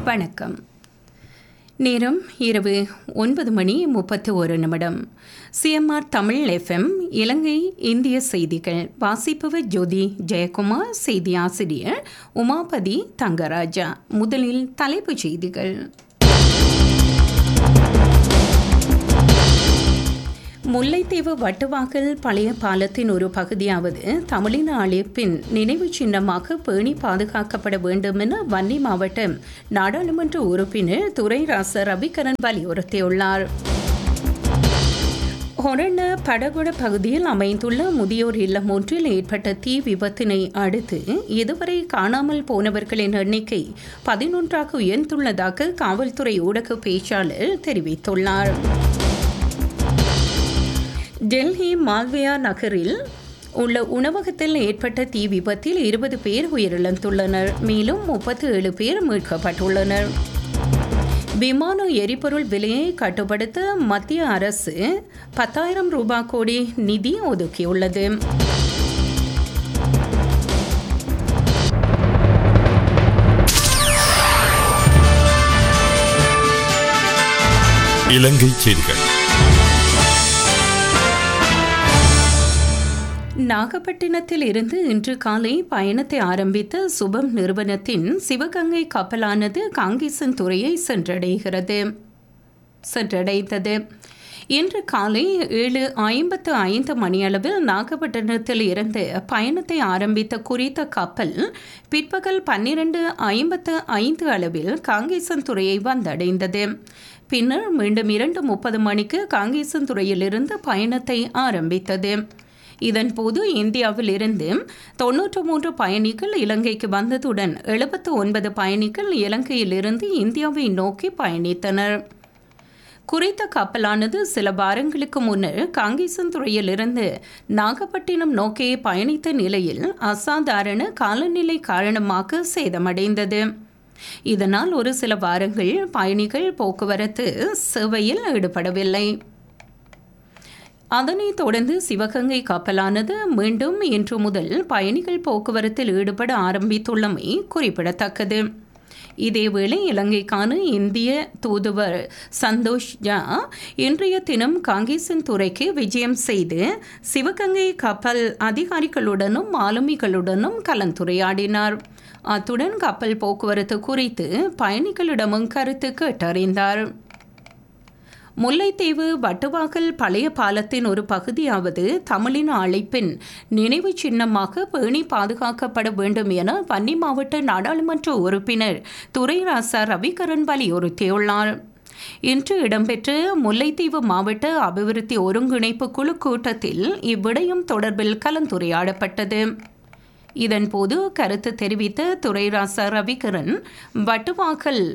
வணக்கம் நேரம் இரவு ஒன்பது மணி முப்பத்தி ஒரு நிமிடம் சிஎம்ஆர் தமிழ் எஃப்எம் இலங்கை இந்திய செய்திகள் வாசிப்பவர் ஜோதி ஜெயக்குமார் செய்தி ஆசிரியர் உமாபதி தங்கராஜா முதலில் தலைப்புச் செய்திகள் முல்லைத்தீவு வட்டுவாக்கல் பழைய பாலத்தின் ஒரு பகுதியாவது தமிழின அழைப்பின் நினைவு சின்னமாக பேணி பாதுகாக்கப்பட வேண்டும் என வன்னி மாவட்ட நாடாளுமன்ற உறுப்பினர் துரைராச ரவிகரன் வலியுறுத்தியுள்ளார் ஹொரண படகுட பகுதியில் அமைந்துள்ள முதியோர் இல்லம் ஒன்றில் ஏற்பட்ட தீ விபத்தினை அடுத்து இதுவரை காணாமல் போனவர்களின் எண்ணிக்கை பதினொன்றாக உயர்ந்துள்ளதாக காவல்துறை ஊடக பேச்சாளர் தெரிவித்துள்ளார் டெல்லி மால்வியா நகரில் உள்ள உணவகத்தில் ஏற்பட்ட தீ விபத்தில் இருபது பேர் உயிரிழந்துள்ளனர் மேலும் முப்பத்தி ஏழு பேர் மீட்கப்பட்டுள்ளனர் விமான எரிபொருள் விலையை கட்டுப்படுத்த மத்திய அரசு பத்தாயிரம் ரூபாய் கோடி நிதி ஒதுக்கியுள்ளது இலங்கை செய்திகள் நாகப்பட்டினத்தில் இருந்து இன்று காலை பயணத்தை ஆரம்பித்த சுபம் நிறுவனத்தின் சிவகங்கை கப்பலானது காங்கேசன் துறையை சென்றடைகிறது சென்றடைந்தது இன்று காலை ஏழு ஐம்பத்து ஐந்து மணியளவில் நாகப்பட்டினத்தில் இருந்து பயணத்தை ஆரம்பித்த குறித்த கப்பல் பிற்பகல் பன்னிரண்டு ஐம்பத்து ஐந்து அளவில் காங்கேசன் துறையை வந்தடைந்தது பின்னர் மீண்டும் இரண்டு முப்பது மணிக்கு காங்கேசன் துறையிலிருந்து பயணத்தை ஆரம்பித்தது இதன்போது இந்தியாவில் இருந்து தொன்னூற்று மூன்று பயணிகள் இலங்கைக்கு வந்ததுடன் எழுபத்து ஒன்பது பயணிகள் இலங்கையிலிருந்து இந்தியாவை நோக்கி பயணித்தனர் குறித்த கப்பலானது சில வாரங்களுக்கு முன்னர் காங்கேசன்துறையிலிருந்து நாகப்பட்டினம் நோக்கி பயணித்த நிலையில் அசாதாரண காலநிலை காரணமாக சேதமடைந்தது இதனால் ஒரு சில வாரங்கள் பயணிகள் போக்குவரத்து சேவையில் ஈடுபடவில்லை அதனைத் தொடர்ந்து சிவகங்கை கப்பலானது மீண்டும் இன்று முதல் பயணிகள் போக்குவரத்தில் ஈடுபட ஆரம்பித்துள்ளமை குறிப்பிடத்தக்கது இதேவேளை இலங்கைக்கான இந்திய தூதுவர் சந்தோஷ் ஜா இன்றைய தினம் காங்கேசன் துறைக்கு விஜயம் செய்து சிவகங்கை கப்பல் அதிகாரிகளுடனும் மாலுமிகளுடனும் கலந்துரையாடினார் அத்துடன் கப்பல் போக்குவரத்து குறித்து பயணிகளிடமும் கருத்து கேட்டறிந்தார் முல்லைத்தீவு வட்டுவாக்கல் பழைய பாலத்தின் ஒரு பகுதியாவது தமிழின் அழைப்பின் நினைவு சின்னமாக பேணி பாதுகாக்கப்பட வேண்டும் என வன்னி மாவட்ட நாடாளுமன்ற உறுப்பினர் துரைராசா ரவிகரன் வலியுறுத்தியுள்ளார் இன்று இடம்பெற்ற முல்லைத்தீவு மாவட்ட அபிவிருத்தி ஒருங்கிணைப்பு குழு கூட்டத்தில் இவ்விடயம் தொடர்பில் கலந்துரையாடப்பட்டது இதன்போது கருத்து தெரிவித்த துரைராசா ரவிகரன் வட்டுவாக்கல்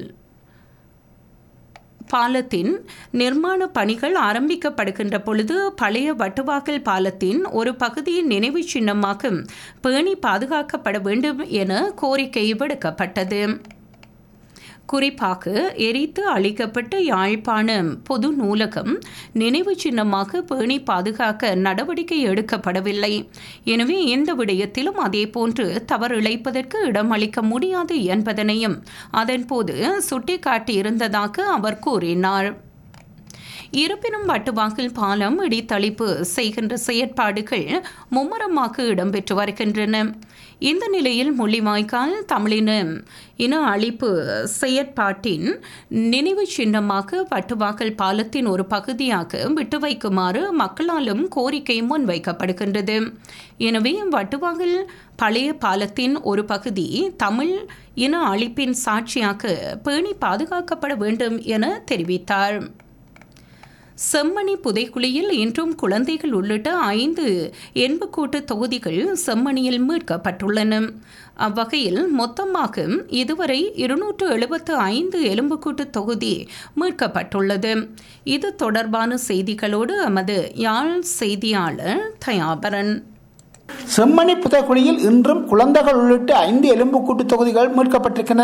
பாலத்தின் நிர்மாண பணிகள் ஆரம்பிக்கப்படுகின்ற பொழுது பழைய வட்டுவாக்கல் பாலத்தின் ஒரு பகுதியின் நினைவு சின்னமாக பேணி பாதுகாக்கப்பட வேண்டும் என கோரிக்கை விடுக்கப்பட்டது குறிப்பாக எரித்து அளிக்கப்பட்ட யாழ்ப்பாணம் பொது நூலகம் நினைவு சின்னமாக பேணி பாதுகாக்க நடவடிக்கை எடுக்கப்படவில்லை எனவே எந்த விடயத்திலும் அதேபோன்று தவறிழைப்பதற்கு இடம் அளிக்க முடியாது என்பதனையும் அதன்போது சுட்டிக்காட்டியிருந்ததாக அவர் கூறினார் இருப்பினும் வட்டுவாக்கில் பாலம் இடித்தளிப்பு செய்கின்ற செயற்பாடுகள் மும்முரமாக இடம்பெற்று வருகின்றன இந்த நிலையில் முள்ளிவாய்க்கால் தமிழின இன அழிப்பு செயற்பாட்டின் நினைவு சின்னமாக வட்டுவாக்கல் பாலத்தின் ஒரு பகுதியாக விட்டு வைக்குமாறு மக்களாலும் கோரிக்கை முன்வைக்கப்படுகின்றது எனவே வட்டுவாக்கல் பழைய பாலத்தின் ஒரு பகுதி தமிழ் இன அழிப்பின் சாட்சியாக பேணி பாதுகாக்கப்பட வேண்டும் என தெரிவித்தார் செம்மணி புதைக்குழியில் இன்றும் குழந்தைகள் உள்ளிட்ட ஐந்து எண்புக்கூட்டு தொகுதிகள் செம்மணியில் மீட்கப்பட்டுள்ளன அவ்வகையில் மொத்தமாக இதுவரை இருநூற்று எழுபத்து ஐந்து எலும்புக்கூட்டு தொகுதி மீட்கப்பட்டுள்ளது இது தொடர்பான செய்திகளோடு எமது யாழ் செய்தியாளர் தயாபரன் செம்மணி புதைக்குழியில் இன்றும் குழந்தைகள் உள்ளிட்ட ஐந்து எலும்புக்கூட்டு தொகுதிகள் மீட்கப்பட்டிருக்கின்றன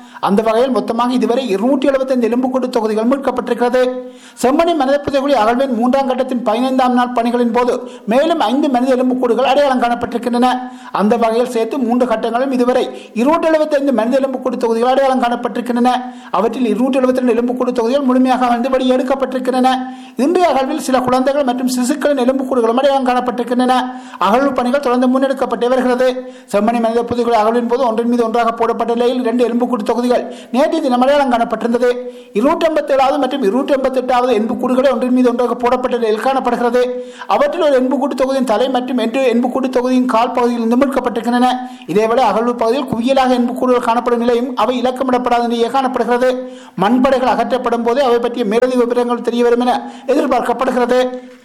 அந்த வகையில் மொத்தமாக இதுவரை இருநூற்றி எழுபத்தைந்து எலும்புக்கூடு தொகுதிகள் மீட்கப்பட்டிருக்கிறது செம்மணி மனித புதைகுழி அகழ்வின் மூன்றாம் கட்டத்தின் பதினைந்தாம் நாள் பணிகளின் போது மேலும் ஐந்து மனித எலும்புக்கூடுகள் அடையாளம் காணப்பட்டிருக்கின்றன அந்த வகையில் சேர்த்து மூன்று கட்டங்களும் இதுவரை இருநூற்றி எழுபத்தைந்து மனித எலும்புக்கூடு தொகுதிகள் அடையாளம் காணப்பட்டிருக்கின்றன அவற்றில் இருநூற்றி எழுபத்தி ரெண்டு எலும்புக்கூடு தொகுதிகள் முழுமையாக வந்து வெளியே எடுக்கப்பட்டிருக்கின்றன இன்றைய அகழ்வில் சில குழந்தைகள் மற்றும் சிசுக்களின் எலும்புக்கூடுகளும் அடையாளம் காணப்பட்டிருக்கின்றன அகழ்வு பணிகள் தொடர்ந்து முன்னெடுக்கப்பட்டு வருகிறது செம்மணி மனித புதைகுழி அகழ்வின் போது ஒன்றின் மீது ஒன்றாக போடப்பட்ட நிலையில் இரண்டு எலும்புக்கூடு தொகுதிகள் நேற்றைய தினம் அடையாளம் காணப்பட்டிருந்தது இருநூற்றி ஐம்பத்தி ஏழாவது மற்றும் இருநூற்றி ஐம்பத்தி எட்டாவது எண்புக்கூடுகளை ஒன்றின் மீது ஒன்றாக போடப்பட்ட நிலையில் காணப்படுகிறது அவற்றில் ஒரு எண்புக்கூடு தொகுதியின் தலை மற்றும் என்று எண்புக்கூடு தொகுதியின் கால் பகுதியில் இருந்து மீட்கப்பட்டிருக்கின்றன இதேவேளை அகழ்வு பகுதியில் குவியலாக எண்புக்கூடுகள் காணப்படும் நிலையும் அவை இலக்கமிடப்படாத நிலையே காணப்படுகிறது மண்படைகள் அகற்றப்படும் போது அவை பற்றிய மேலதிக விவரங்கள் தெரிய வரும் என எதிர்பார்க்கப்படுகிறது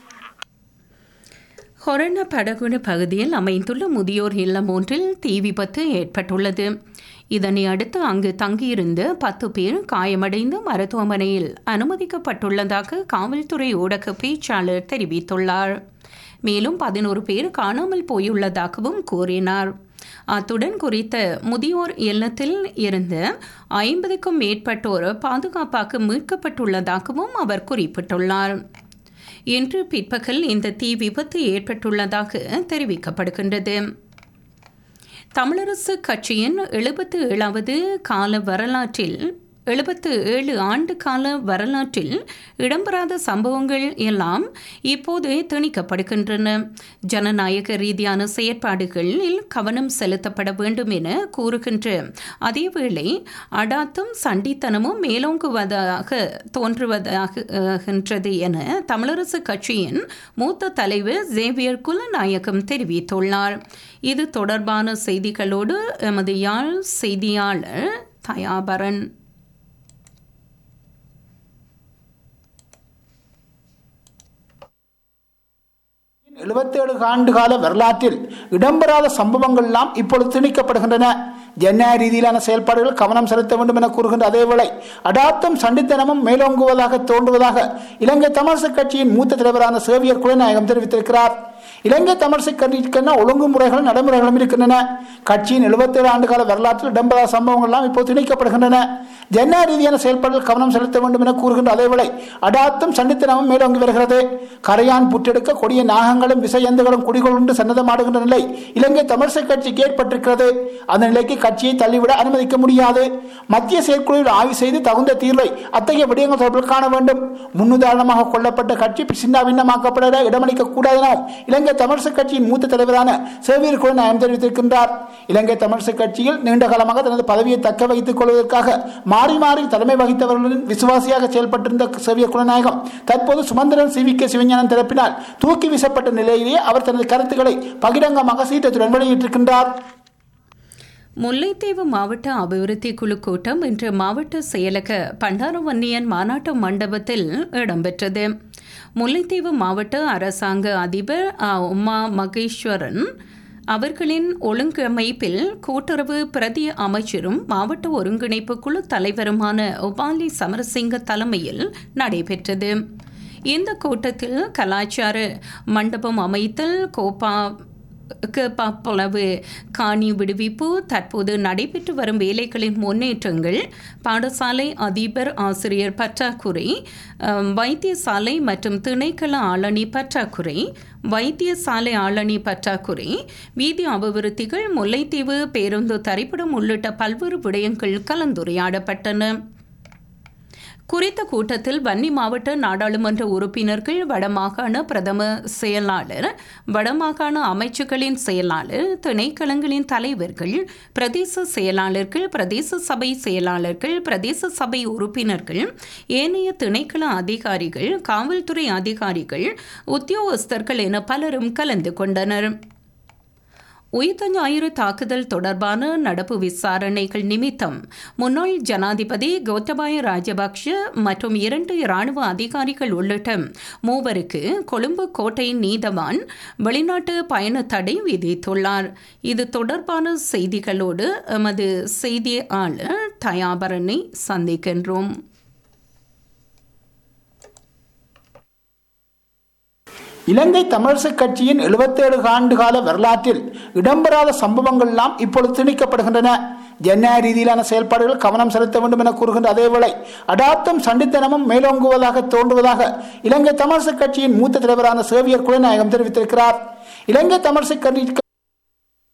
ஹொரண படகுண பகுதியில் அமைந்துள்ள முதியோர் இல்லம் ஒன்றில் தீ விபத்து ஏற்பட்டுள்ளது இதனை அடுத்து அங்கு தங்கியிருந்த பத்து பேர் காயமடைந்து மருத்துவமனையில் அனுமதிக்கப்பட்டுள்ளதாக காவல்துறை ஊடக பேச்சாளர் தெரிவித்துள்ளார் மேலும் பதினோரு பேர் காணாமல் போயுள்ளதாகவும் கூறினார் அத்துடன் குறித்த முதியோர் இல்லத்தில் இருந்த ஐம்பதுக்கும் மேற்பட்டோர் பாதுகாப்பாக மீட்கப்பட்டுள்ளதாகவும் அவர் குறிப்பிட்டுள்ளார் இன்று பிற்பகல் இந்த தீ விபத்து ஏற்பட்டுள்ளதாக தெரிவிக்கப்படுகின்றது தமிழரசு கட்சியின் எழுபத்து ஏழாவது கால வரலாற்றில் எழுபத்து ஏழு ஆண்டு கால வரலாற்றில் இடம்பெறாத சம்பவங்கள் எல்லாம் இப்போது திணிக்கப்படுகின்றன ஜனநாயக ரீதியான செயற்பாடுகளில் கவனம் செலுத்தப்பட வேண்டும் என கூறுகின்ற அதேவேளை அடாத்தும் சண்டித்தனமும் மேலோங்குவதாக தோன்றுவதாகின்றது என தமிழரசு கட்சியின் மூத்த தலைவர் ஜேவியர் குலநாயகம் தெரிவித்துள்ளார் இது தொடர்பான செய்திகளோடு எமது யாழ் செய்தியாளர் தயாபரன் எழுபத்தேழு ஆண்டு கால வரலாற்றில் இடம்பெறாத சம்பவங்கள் எல்லாம் இப்பொழுது திணிக்கப்படுகின்றன ஜனநாயக ரீதியிலான செயல்பாடுகள் கவனம் செலுத்த வேண்டும் என கூறுகின்ற அதேவேளை அடாத்தும் சண்டித்தனமும் மேலோங்குவதாக தோன்றுவதாக இலங்கை தமிழரசு கட்சியின் மூத்த தலைவரான சேவியர் குலநாயகம் தெரிவித்திருக்கிறார் இலங்கை தமிழரசு கட்சிக்கென ஒழுங்குமுறைகளும் நடைமுறைகளும் இருக்கின்றன கட்சியின் எழுபத்தேழு ஆண்டு கால வரலாற்றில் இடம்பெறாத சம்பவங்கள் எல்லாம் இப்போது திணிக்கப்படுகின்றன ஜனநாயக ரீதியான செயல்பாடுகள் கவனம் செலுத்த வேண்டும் என கூறுகின்ற அதேவேளை அடாத்தும் சண்டித்தனமும் மேலோங்கி வருகிறது கரையான் புற்றெடுக்க கொடிய நாகங்களும் விசையந்துகளும் குடிகொண்டு சன்னதமாடுகின்ற நிலை இலங்கை தமிழரசு கட்சிக்கு ஏற்பட்டிருக்கிறது அந்த நிலைக்கு கட்சியை தள்ளிவிட அனுமதிக்க முடியாது மத்திய செயற்குழுவில் ஆய்வு செய்து தகுந்த தீர்வை அத்தகைய விடயங்கள் தொடர்பில் காண வேண்டும் முன்னுதாரணமாக கொல்லப்பட்ட கட்சி சின்ன பின்னமாக்கப்பட இடமளிக்க கூடாது எனவும் இலங்கை தமிழரசு கட்சியின் மூத்த தலைவரான சேவியர் குலநாயகம் தெரிவித்திருக்கின்றார் இலங்கை தமிழரசு கட்சியில் நீண்ட காலமாக தனது பதவியை தக்க வைத்துக் கொள்வதற்காக மாறி மாறி தலைமை வகித்தவர்களின் விசுவாசியாக செயல்பட்டிருந்த சேவியர் குலநாயகம் தற்போது Sumanthiran C V K Sivagnanam தரப்பினால் தூக்கி வீசப்பட்ட நிலையிலேயே அவர் தனது கருத்துக்களை பகிரங்கமாக சீற்றத்துடன் வெளியிட்டிருக்கின்றார் முல்லைத்தீவு மாவட்ட அபிவிருத்தி குழு கூட்டம் இன்று மாவட்ட செயலக பண்டாரவன்னியன் மாநாட்டு மண்டபத்தில் இடம்பெற்றது முல்லைத்தீவு மாவட்ட அரசாங்க அதிபர் அ. உமா மகேஸ்வரன் அவர்களின் ஒழுங்கமைப்பில் கூட்டுறவு பிரதி அமைச்சரும் மாவட்ட ஒருங்கிணைப்பு குழு தலைவருமான உபாலி சமரசிங்க தலைமையில் நடைபெற்றது இந்த கூட்டத்தில் கலாச்சார மண்டபம் அமைத்தல் கோப்பா பளவு காணி விடுவிப்பு தற்போது நடைபெற்று வரும் வேலைகளின் முன்னேற்றங்கள் பாடசாலை அதிபர் ஆசிரியர் பற்றாக்குறை வைத்தியசாலை மற்றும் திணைக்கள ஆளணி பற்றாக்குறை வைத்தியசாலை ஆளணி பற்றாக்குறை வீதி அபிவிருத்திகள் முல்லைத்தீவு பேருந்து தரிப்பிடம் உள்ளிட்ட பல்வேறு விடயங்கள் கலந்துரையாடப்பட்டன குறித்த கூட்டத்தில் வன்னி மாவட்ட நாடாளுமன்ற உறுப்பினர்கள் வடமாகாண பிரதம செயலாளர் வடமாகாண அமைச்சுகளின் செயலாளர் திணைக்களங்களின் தலைவர்கள் பிரதேச செயலாளர்கள் பிரதேச சபை செயலாளர்கள் பிரதேச சபை உறுப்பினர்கள் ஏனைய திணைக்கள அதிகாரிகள் காவல்துறை அதிகாரிகள் உத்தியோகஸ்தர்கள் என பலரும் கலந்து கொண்டனர் உயிர்த்த ஞாயிறு தாக்குதல் தொடர்பான நடப்பு விசாரணைகள் நிமித்தம் முன்னாள் ஜனாதிபதி கோத்தபாய ராஜபக்ஷ மற்றும் இரண்டு இராணுவ அதிகாரிகள் உள்ளிட்ட மூவருக்கு கொழும்பு கோட்டை நீதவான் வெளிநாட்டு பயண தடை விதித்துள்ளார் இது தொடர்பான செய்திகளோடு எமது செய்தியாளர் தயாபரனை சந்திக்கின்றோம் இலங்கை தமிழரசு கட்சியின் எழுபத்தேழு ஆண்டு கால வரலாற்றில் இடம்பெறாத சம்பவங்கள் எல்லாம் இப்பொழுது திணிக்கப்படுகின்றன ஜனநாயக ரீதியிலான செயல்பாடுகள் கவனம் செலுத்த வேண்டும் என கூறுகின்ற அதேவேளை அடாத்தும் சண்டித்தனமும் மேலோங்குவதாக தோன்றுவதாக இலங்கை தமிழரசு கட்சியின் மூத்த தலைவரான சேவியர் குலநாயகம் தெரிவித்திருக்கிறார் இலங்கை தமிழரசு கட்சி